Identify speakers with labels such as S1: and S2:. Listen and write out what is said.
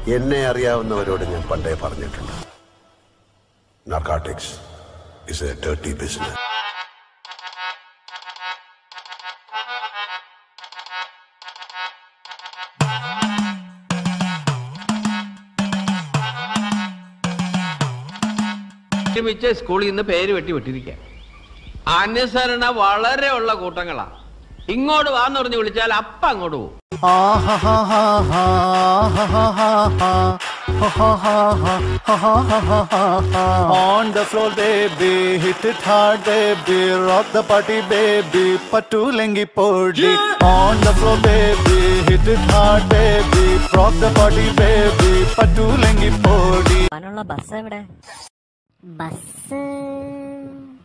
S1: എന്നെ അറിയാവുന്നവരോട് ഞാൻ പണ്ടേ പറഞ്ഞിട്ടുണ്ട് narcotics is a dirty business
S2: ഒരുമിച്ച് സ്കൂളിൽ നിന്ന് പേര് വെട്ടി വിട്ടിരിക്കുക അനുസരണ വളരെ ഉള്ള കൂട്ടങ്ങളാ ഇങ്ങോട്ട് വാന്ന് പറഞ്ഞ് വിളിച്ചാൽ അപ്പ അങ്ങോട്ട് പോകും
S3: On the floor, baby, hit it hard, baby, rock the party, baby, patulengi podi. On the floor, baby, hit it hard, baby, rock the party, baby, patulengi podi.
S4: പോകാനുള്ള ബസ് എവിടെ
S5: ബസ്